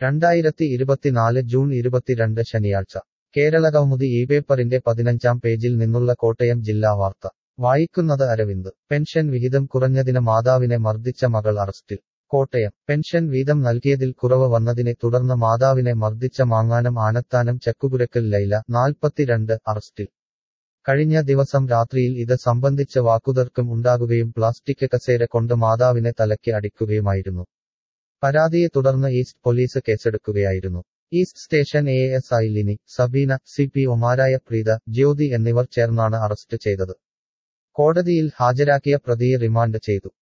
രണ്ടായിരത്തി ഇരുപത്തിനാല് ജൂൺ ഇരുപത്തിരണ്ട് ശനിയാഴ്ച കേരള കൗമുദി ഈ പേപ്പറിന്റെ പതിനഞ്ചാം പേജിൽ നിന്നുള്ള കോട്ടയം ജില്ലാ വാർത്ത വായിക്കുന്നത് അരവിന്ദ് പെൻഷൻ വിഹിതം കുറഞ്ഞതിന് മാതാവിനെ മർദ്ദിച്ച മകൾ അറസ്റ്റിൽ കോട്ടയം പെൻഷൻ വീതം നൽകിയതിൽ കുറവ് വന്നതിനെ തുടർന്ന് മാതാവിനെ മർദ്ദിച്ച മാങ്ങാനം ആനത്താനം ചക്കുപുരക്കൽ ലൈല നാൽപ്പത്തിരണ്ട് അറസ്റ്റിൽ കഴിഞ്ഞ ദിവസം രാത്രിയിൽ ഇത് സംബന്ധിച്ച് വാക്കുതർക്കം ഉണ്ടാകുകയും പ്ലാസ്റ്റിക് കസേര കൊണ്ട് മാതാവിനെ തലയ്ക്ക് അടിക്കുകയുമായിരുന്നു പരാതിയെ തുടർന്ന് ഈസ്റ്റ് പോലീസ് കേസെടുക്കുകയായിരുന്നു east station A S I Lini Sabeena C P ഒമാരായ പ്രീത ജ്യോതി എന്നിവർ ചേർന്നാണ് അറസ്റ്റ് ചെയ്തത് കോടതിയിൽ ഹാജരാക്കിയ പ്രതിയെ റിമാൻഡ് ചെയ്തു